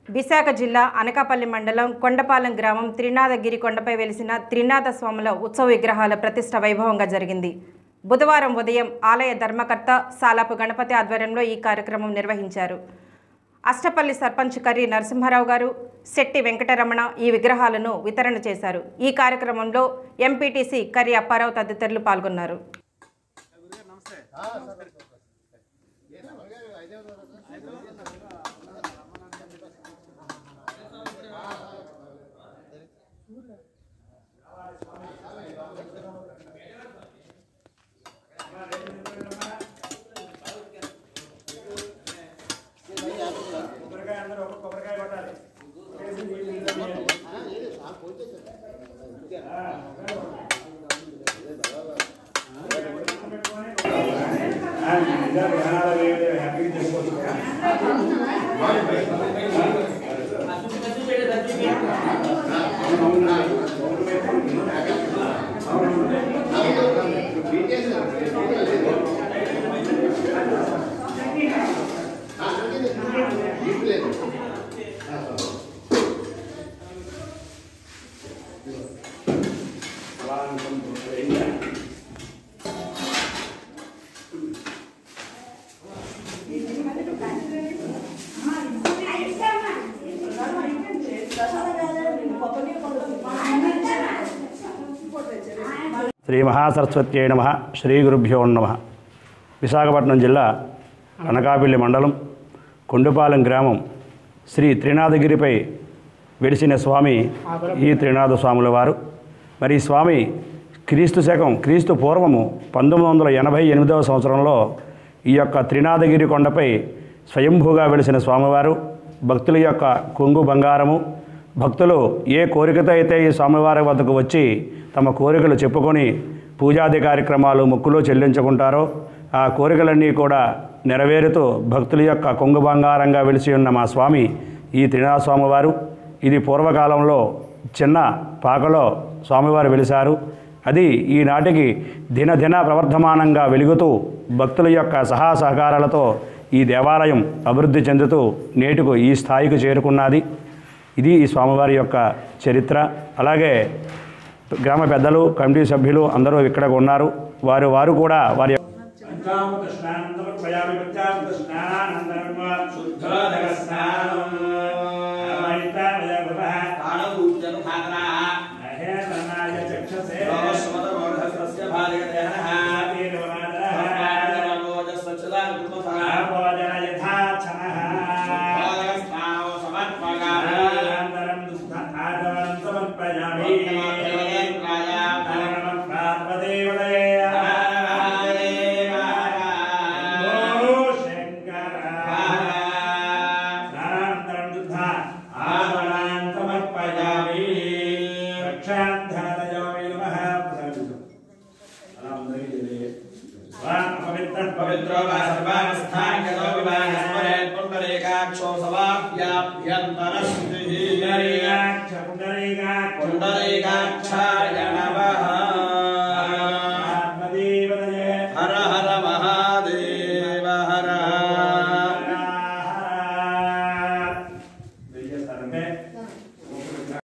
విశాఖ జిల్లా అనకాపల్లి మండలం కొండపాలెం గ్రామం త్రినాథగిరి కొండపై వెలిసిన త్రినాథ స్వాముల ఉత్సవ విగ్రహాల ప్రతిష్ట వైభవంగా జరిగింది బుధవారం ఉదయం ఆలయ ధర్మకర్త సాలాపు గణపతి ఆధ్వర్యంలో ఈ కార్యక్రమం నిర్వహించారు అష్టపల్లి సర్పంచ్ కర్రి నరసింహారావు గారు శెట్టి వెంకటరమణ ఈ విగ్రహాలను వితరణ చేశారు ఈ కార్యక్రమంలో ఎంపీటీసీ కర్రి అప్పారావు తదితరులు పాల్గొన్నారు శ్రీ మహాసరస్వత్యై నమ శ్రీ గురుభ్యో నమ విశాఖపట్నం జిల్లా అనకాపల్లి మండలం కొండుపాలెం గ్రామం శ్రీ త్రినాథగిరిపై వెలిసిన స్వామి ఈ త్రినాథ స్వాముల వారు మరి ఈ స్వామి క్రీస్తు శకం క్రీస్తు పూర్వము పంతొమ్మిది వందల ఎనభై ఎనిమిదవ సంవత్సరంలో ఈ యొక్క త్రినాథగిరి కొండపై స్వయంభూగా వెలిసిన స్వామివారు భక్తుల యొక్క కొంగు బంగారము భక్తులు ఏ కోరికతో అయితే ఈ స్వామివారి వద్దకు వచ్చి తమ కోరికలు చెప్పుకొని పూజాది కార్యక్రమాలు మొక్కులు చెల్లించుకుంటారో ఆ కోరికలన్నీ కూడా నెరవేరుతూ భక్తుల యొక్క కొంగు బంగారంగా వెలిసి ఉన్న మా స్వామి ఈ త్రినాథ స్వామివారు ఇది పూర్వకాలంలో చిన్న పాకలో స్వామివారు వెలిశారు అది ఈనాటికి దినదిన ప్రవర్ధమానంగా వెలుగుతూ భక్తుల యొక్క సహా సహకారాలతో ఈ దేవాలయం అభివృద్ధి చెందుతూ నేటికు ఈ స్థాయికి చేరుకున్నది ఇది ఈ స్వామివారి యొక్క చరిత్ర అలాగే గ్రామ పెద్దలు కమిటీ సభ్యులు అందరూ ఇక్కడ ఉన్నారు వారు వారు కూడా వారి యొక్క పంచామృత స్నానం సమర్పయామి పంచామృత స్నానానంతరం శుద్ధోదక స్నానం మహేతనాయ చక్షసే ఆపోజన యథాచనః అనంతరం దుఃఖ ఆచమనం సమర్పయామి నమః పార్వదేవతయే ఓ శంకర స్నానానంతరం దుఃఖ ఆచమనం సమర్పయామి రక్షాంధారయామి నమః ప్రసాదితం అలా అందరికీ తెలియజేయండి. వాన్ పవిత్ర పవిత్రో వా సర్వాवस्थाङ्गतो వివాహస్మరేత్ పుండరీకాక్షో సవాప్యాభ్యంతరస్థితిః పుండరీకాక్ష పుండరీకాక్ష పుండరీకాక్ష